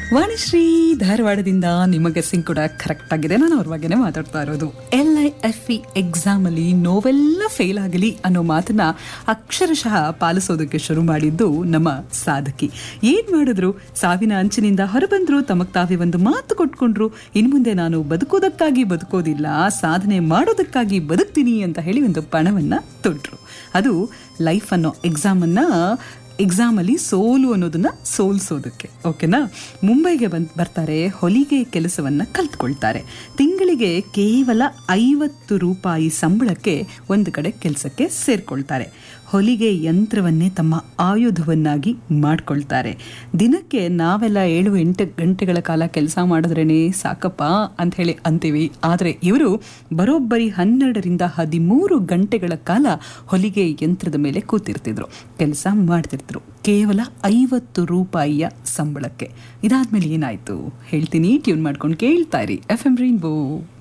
ವಾಣಿಶ್ರೀ ಧಾರವಾಡದಿಂದ ನಿಮ್ಮ ಗೆಸ್ಸಿಂಗ್ ಕೂಡ ಕರೆಕ್ಟ್ ಆಗಿದೆ ನಾನು ಅವ್ರ ಬಗ್ಗೆನೇ ಮಾತಾಡ್ತಾ ಇರೋದು L I F E exam ಅಲ್ಲಿ ನೋವೆಲ್ಲ ಫೇಲ್ ಆಗಲಿ ಅನ್ನೋ ಮಾತನ್ನ ಅಕ್ಷರಶಃ ಪಾಲಿಸೋದಕ್ಕೆ ಶುರು ಮಾಡಿದ್ದು ನಮ್ಮ ಸಾಧಕಿ ಏನ್ ಮಾಡಿದ್ರು ಸಾವಿನ ಅಂಚಿನಿಂದ ಹೊರಬಂದ್ರು ತಮಗ್ ತಾವೇ ಒಂದು ಮಾತು ಕೊಟ್ಕೊಂಡ್ರು ಇನ್ ಮುಂದೆ ನಾನು ಬದುಕೋದಕ್ಕಾಗಿ ಬದುಕೋದಿಲ್ಲ ಸಾಧನೆ ಮಾಡೋದಕ್ಕಾಗಿ ಬದುಕ್ತೀನಿ ಅಂತ ಹೇಳಿ ಒಂದು ಪಣವನ್ನ ತೊಟ್ರು ಅದು ಲೈಫ್ ಅನ್ನೋ ಎಕ್ಸಾಮನ್ನ ಎಕ್ಸಾಮಲ್ಲಿ ಸೋಲು ಅನ್ನೋದನ್ನ ಸೋಲ್ಸೋದಕ್ಕೆ ಓಕೆನಾ ಮುಂಬೈಗೆ ಬಂದು ಬರ್ತಾರೆ ಹೊಲಿಗೆ ಕೆಲಸವನ್ನ ಕಲ್ತ್ಕೊಳ್ತಾರೆ ತಿಂಗಳಿಗೆ ಕೇವಲ ಐವತ್ತು ರೂಪಾಯಿ ಸಂಬಳಕ್ಕೆ ಒಂದು ಕಡೆ ಕೆಲಸಕ್ಕೆ ಸೇರ್ಕೊಳ್ತಾರೆ ಹೊಲಿಗೆ ಯಂತ್ರವನ್ನೇ ತಮ್ಮ ಆಯುಧವನ್ನಾಗಿ ಮಾಡ್ಕೊಳ್ತಾರೆ ದಿನಕ್ಕೆ ನಾವೆಲ್ಲ ಏಳು ಎಂಟು ಗಂಟೆಗಳ ಕಾಲ ಕೆಲಸ ಮಾಡಿದ್ರೇನೆ ಸಾಕಪ್ಪ ಅಂತ ಹೇಳಿ ಅಂತೀವಿ ಆದರೆ ಇವರು ಬರೋಬ್ಬರಿ ಹನ್ನೆರಡರಿಂದ ಹದಿಮೂರು ಗಂಟೆಗಳ ಕಾಲ ಹೊಲಿಗೆ ಯಂತ್ರದ ಮೇಲೆ ಕೂತಿರ್ತಿದ್ರು ಕೆಲಸ ಮಾಡ್ತಿರ್ತಿದ್ರು ಕೇವಲ ಐವತ್ತು ರೂಪಾಯಿಯ ಸಂಬಳಕ್ಕೆ ಇದಾದ್ಮೇಲೆ ಏನಾಯ್ತು ಹೇಳ್ತೀನಿ ಟ್ಯೂನ್ ಮಾಡ್ಕೊಂಡು ಕೇಳ್ತಾ ಇರಿ ಎಫ್ ಎಂ ರೈನ್ಬೋ